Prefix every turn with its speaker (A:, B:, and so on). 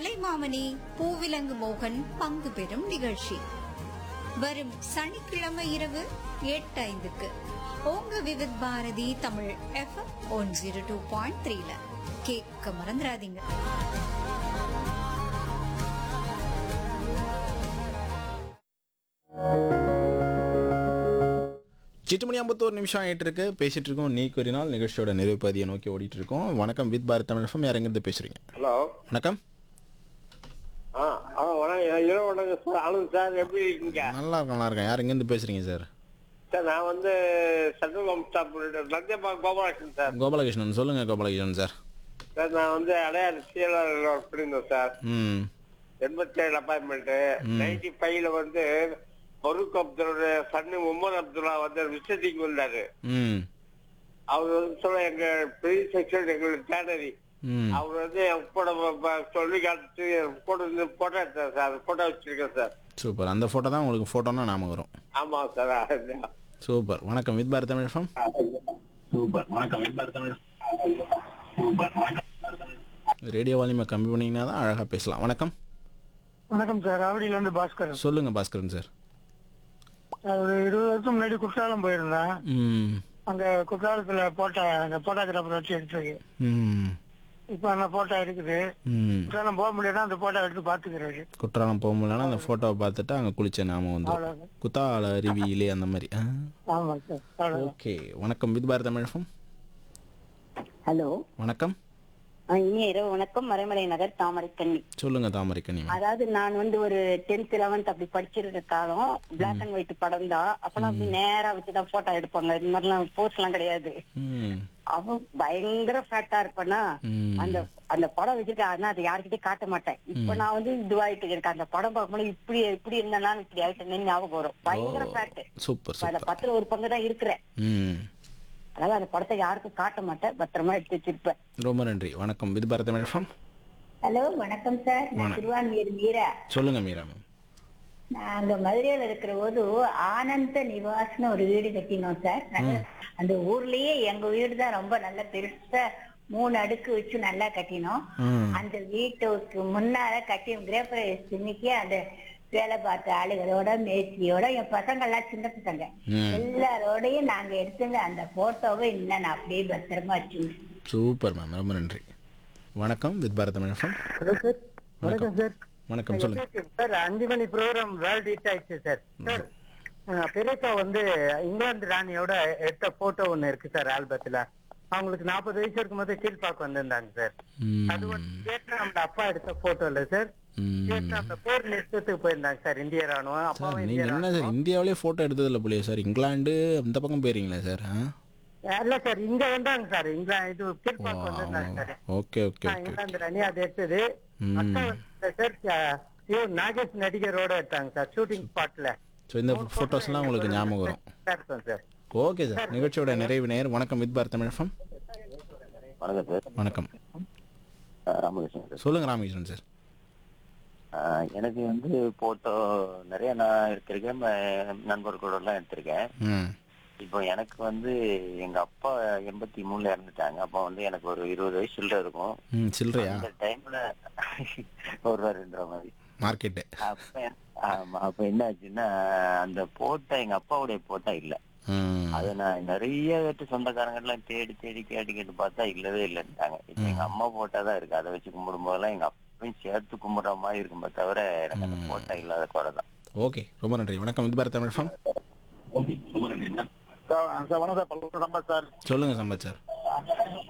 A: கலைமாமணி பூவிலங்கு மோகன் பங்கு பெறும் நிகழ்ச்சி வரும் சனிக்கிழமை இரவு எட்டு ஐந்துக்கு உங்க Vividh Bharati Tamil FM one zero two point த்ரீல கேட்க மறந்துடாதீங்க
B: எட்டு மணி ஐம்பத்தோரு நிமிஷம் ஆயிட்டு இருக்கு பேசிட்டு இருக்கோம் நீ நாள் நிகழ்ச்சியோட நிறைவு பகுதியை நோக்கி ஓடிட்டு இருக்கோம் வணக்கம் வித் பாரத் தமிழ் FM. யார் எங்கிருந்து பேசுறீங்க
C: ஹலோ
B: வணக்கம்
C: ஆ ஆ வணக்கம் இரவு வணக்கம் சார் ஆனந்த் சார் எப்படி இருக்கீங்க
B: நல்லா இருக்கேன் நல்லா இருக்கேன் யார் எங்கிருந்து பேசுறீங்க சார்
C: சார் நான் வந்து சண்முகம் ஸ்டாப் லஞ்சப்பா கோபாலகிருஷ்ணன் சார்
B: கோபாலகிருஷ்ணன் சொல்லுங்க கோபாலகிருஷ்ணன் சார்
C: சார் நான் வந்து அடையாறு சிஎல்ஆர் ஒர்க் பண்ணியிருந்தேன் சார்
B: ம்
C: எண்பத்தி ஏழு அப்பாயின்மெண்ட் நைன்டி ஃபைவ்ல வந்து ஃபருக் அப்துல்லோட சன்னு உமர் அப்துல்லா வந்து விசிட்டிங் வந்தாரு
B: ம்
C: அவர் வந்து சொல்ல எங்க பெரிய செக்ஷன் எங்களுக்கு தேனரி
B: ம்
C: அவர் வந்து என் கூட ப- ப- சொல்லி காட்டு கூட இருந்து போட்டோ எடுத்தார் சார் போட்டோ வச்சிருக்கேன் சார்
B: சூப்பர் அந்த ஃபோட்டோ தான் உங்களுக்கு ஃபோட்டோனா நாம வரும்
C: ஆமா சார்
B: சூப்பர் வணக்கம் with Bharat Tamil FM.
C: Super வணக்கம்
B: ரேடியோ வால்யூமை கம்மி பண்ணீங்கன்னா தான் அழகாக பேசலாம் வணக்கம்
D: வணக்கம் சார் ஆவடியில இருந்து பாஸ்கர்
B: சொல்லுங்க பாஸ்கரன் சார்
D: நான் ஒரு இருபது வருஷம் முன்னாடி குற்றாலம் போயிருந்தேன்
B: ம்
D: அங்க குற்றாலத்துல போட்டோ அந்த போட்டோகிராஃபர் வச்சு எடுத்துருக்கு
B: ம்
D: இப்ப அந்த போட்டோ இருக்குது
B: ம்
D: குற்றாலம் போக முடியாதுன்னா அந்த போட்டோ எடுத்து பாத்துக்கிறாரு
B: குற்றாலம் போக முடியலன்னா அந்த ஃபோட்டோவை பார்த்துட்டு அங்கே குளிச்ச நாம வந்து
D: அவ்வளவுதான்
B: குத்தால அருவியிலே அந்த மாதிரி ஆ
D: ஆமா சார் அவ்வளவுதான்
B: ஓகே வணக்கம் with Bharat Tamil FM.
E: Hello
B: வணக்கம்
E: ஆ, இனிய இரவு வணக்கம் மறைமலை நகர் தாமரைக்கண்ணி
B: சொல்லுங்க தாமரைக்கனி
E: அதாவது நான் வந்து ஒரு டென்த் லெவன்த் அப்படி படிச்சிருக்க காலம் பிளாக் அண்ட் ஒயிட் படம் தான் அப்பெல்லாம் அப்படி நேரா வச்சுதான் போட்டோ எடுப்பாங்க இந்த மாதிரிலாம் போஸ்ட் எல்லாம் கிடையாது
B: ம்
E: அவன் பயங்கர ஃபேட்டா இருப்பானா
B: ம்.
E: அந்த அந்த படம் வச்சிருக்கேன் ஆனா அதை யார்கிட்டயும் காட்ட மாட்டேன் இப்ப நான் வந்து இதுவாயிட்டு இருக்கேன் அந்த படம் பார்க்கும்போது இப்படி இப்படி இருந்தேன்னா இப்படி ஆயிட்டேன்னு ஞாபகம் வரும் பயங்கர ஃபேட்
B: சூப்பர்
E: அதுல
B: சூப்பர்
E: பத்துல ஒரு பங்கு தான் இருக்கிறேன்
B: ம்
E: அதனால அந்த படத்தை யாருக்கும் காட்ட மாட்டேன் பத்திரமா எடுத்து வச்சிருப்பேன்
B: ரொம்ப நன்றி வணக்கம் with Bharat Tamil FM.
F: Hello வணக்கம் சார் நான்
B: வணக்கம்.
F: திருவான்மீர் மீரா
B: சொல்லுங்க மீரா மேம்
F: நாங்க மதுரையில இருக்கிற போது ஆனந்த நிவாஸ்னு ஒரு வீடு கட்டினோம் சார் நல்ல- அந்த ஊர்லயே எங்க வீடு தான் ரொம்ப நல்ல பெருசா மூணு அடுக்கு வச்சு நல்லா கட்டினோம்
B: ம்
F: அந்த வீட்டுக்கு முன்னால கட்டி கிரேப்ரேஸ் இன்னைக்கு அந்த வேலை பார்த்த ஆளுகளோட மேஸ்திரியோட என் பசங்க எல்லாம் சின்ன பசங்க
B: ம்.
F: எல்லாரோடையும் நாங்க எடுத்துங்க அந்த போட்டோவை இன்னும் நான் அப்படியே பத்திரமா வச்சுருந்தேன்
B: சூப்பர் மேம் ரொம்ப நன்றி வணக்கம் with Bharat Tamil FM.
D: Hello sir வணக்கம் சார்
B: வணக்கம் சொல்லுங்க
D: சார் அஞ்சு மணி ப்ரோக்ராம் வேல் ரீச் ஆயிடுச்சு சார் சார் அஹ், பெரியப்பா வந்து இங்கிலாந்து ராணியோட எடுத்த போட்டோ ஒண்ணு இருக்கு சார் ஆல்பத்துல அவங்களுக்கு நாற்பது வயசு இருக்கும்போது கீழ்பாக்கு வந்திருந்தாங்க சார்
B: ம்
D: அது வந்து வியட்நாம்ல அப்பா எடுத்த போட்டோ இல்ல சார்
B: ம்
D: வியட்நாம்ல போர் நிறுத்தத்துக்கு போயிருந்தாங்க சார் இந்திய ராணுவம்
B: சார்
D: அப்பாவும்
B: நீங்க
D: இந்திய
B: என்ன சார்
D: ராணுவம்
B: இந்தியாவிலே ஃபோட்டோ எடுத்தது இல்லை போலியே சார் இங்கிலாந்து அந்த பக்கம் போயிருங்களா சார் ஆ
D: இல்ல சார் இங்க வந்தாங்க சார் இங்கிலாந்து இது
B: ஓ
D: கீழ்பாக்கு வந்திருந்தாங்க சார்
B: ஓகே ஓகே
D: ஆ,
B: ஓகே
D: இங்கிலாந்து ராணி அது எடுத்தது
B: ம்.
D: அக்கா வந்து சார் அஹ், இவர் நாகேஷ் நடிகரோட எடுத்தாங்க சார் ஷூட்டிங் ஸ்பாட்ல
B: ஸோ இந்த ஃபோட்டோஸ்லாம் உங்களுக்கு ஞாபகம் வரும்
D: இருக்கும் சார்
B: ஓகே சார் நிகழ்ச்சியோட நிறைவு நேர் வணக்கம் வித் பாரத் தமிழ் FM.
G: வணக்கம் சார்
B: வணக்கம்
G: அஹ் ராமகிருஷ்ணன் சார்
B: சொல்லுங்க ராமகிருஷ்ணன் சார்
G: அஹ் எனக்கு வந்து போட்டோ நிறைய நான் எடுத்திருக்கேன் ம- நண்பர்களோட எல்லாம் எடுத்திருக்கேன்
B: ம்
G: இப்போ எனக்கு வந்து எங்க அப்பா எண்பத்தி மூணுல இறந்துட்டாங்க அப்போ வந்து எனக்கு ஒரு இருபது வயசு சில்லற இருக்கும்
B: ம் சில்லறையா
G: அந்த டைம்ல ஒரு ரூபா ரெண்டு ரூபா மாதிரி
B: மார்க்கெட்டு
G: அப்ப ஆமா அப்ப என்ன ஆச்சுன்னா அந்த போட்டோ எங்க அப்பாவுடைய போட்டோ இல்ல
B: ம்
G: அதை நான் நிறைய பேர்த்து சொந்தக்காரங்க எல்லாம் தேடி தேடி கேட்டு கேட்டு பார்த்தா இல்லவே இல்லைன்ட்டாங்க இப்ப எங்க அம்மா போட்டோ தான் இருக்கு அதை வச்சு கும்பிடும் போதெல்லாம் எங்க அப்பையும் சேர்த்து கும்பிடுற மாதிரி இருக்குமே தவிர எனக்கு அந்த போட்டோ இல்லாத குறை தான்
B: ஓகே ரொம்ப நன்றி வணக்கம் with Bharat Tamil FM.
C: Sir வணக்கம் சார் பல்லூர் நம்பர் சார்
B: சொல்லுங்க சம்பத் சார்